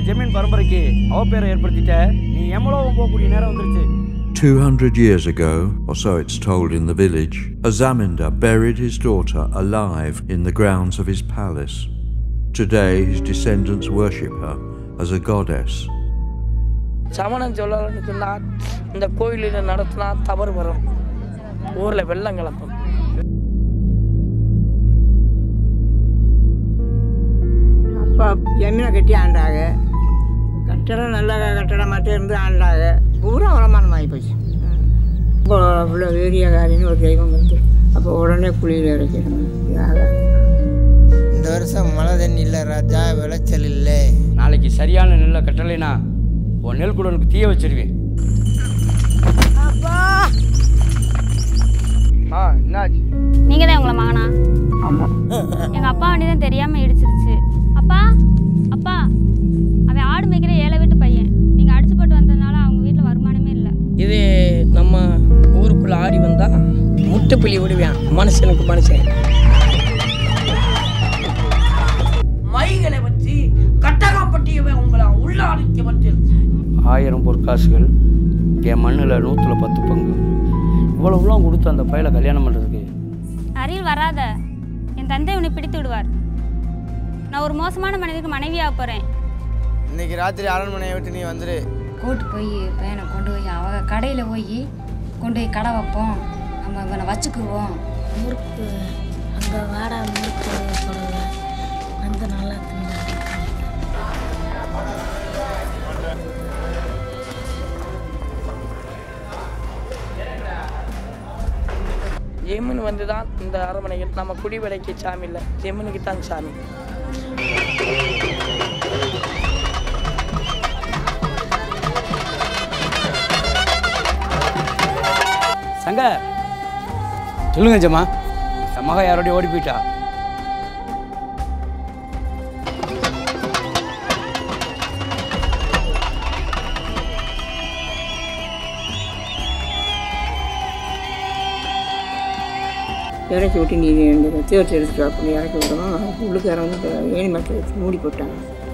ஜமீன் பரம்பரைக்கு அவப்பேரை ஏற்படுத்திட்ட நீ எம்மளவும் போகக்கூடிய நேரம் வந்துருச்சு 200 years ago, or so it's told in the village, a Zamindar buried his daughter alive in the grounds of his palace. Today, his descendants worship her as a goddess. சமணம் சொல்லலன்னு சொன்னால் இந்த கோயிலில் நடத்தினா தவறு வரும் ஊரில் வெள்ளம் கிளம்பும் அப்பா ஜமீனை கட்டி ஆண்டாங்க கட்டடம் நல்ல கட்டடமாட்டே இருந்து ஆண்டாங்க பூரா வருமானம் ஆகி போச்சு இப்போ இவ்வளோ வீரியகாரின்னு ஒரு தெய்வம் வந்து அப்போ உடனே குழியில் இறக்கிடணும் இதாக இந்த வருஷம் மழை தண்ணி இல்லை ராஜா விளைச்சல் இல்லை நாளைக்கு சரியான நெல்லை கட்டலைனா உன் நெல் குடனுக்கு தீய வச்சிருவேன் ஆ என்னாச்சு நீங்க தான் உங்களை மகனா எங்க அப்பா வண்டி தான் தெரியாம இடிச்சிருச்சு அப்பா அப்பா அவன் ஆடு மேய்க்கிற ஏழை வீட்டு பையன் நீங்க அடிச்சு போட்டு வந்ததுனால அவங்க வீட்டுல வருமானமே இல்லை இது நம்ம ஊருக்குள்ள ஆடி வந்தா முட்டுப்புள்ளி விடுவேன் மனுஷனுக்கு மனுஷன் மைகளை வச்சு கட்டகாப்பட்டியவன் உங்களை உள்ள அடிக்கப்பட்டு ஆயிரம் பொற்காசுகள் என் மண்ணில் நூற்றுல பத்து பங்கு இவ்வளவுலாம் கொடுத்து அந்த பையலை கல்யாணம் பண்ணுறதுக்கு அருகில் வராத என் தந்தை உன்னை பிடித்து விடுவார் நான் ஒரு மோசமான மனிதனுக்கு மனைவியாக போறேன் இன்னைக்கு ராத்திரி அரண்மனையை விட்டு நீ வந்துரு கூட்டு போய் பையனை கொண்டு போய் அவங்க கடையில் போய் கொண்டு போய் கடை வைப்போம் நம்ம இவனை வச்சுக்குவோம் முறுக்கு அங்கே வாடா முறுக்கு போடுவேன் வந்து நல்லா தின்னு ஜெமின் வந்து தான் இந்த அரண்மனைக்கு நம்ம குடிவடைக்கு சாமி இல்லை ஜெமினுக்கு தான் சாமி சங்கர் சொல்லுங்க ஜம்மா என் மக யாரோடய ஓடி போயிட்டா இறக்கி விட்டு நீ இந்த தேர்ச்சி எடுத்துட்டு அப்படின்னு இறக்கி விடணும் உள்ளுக்கார வந்து ஏணி மட்டும் வச்சு மூடி போட்டாங்க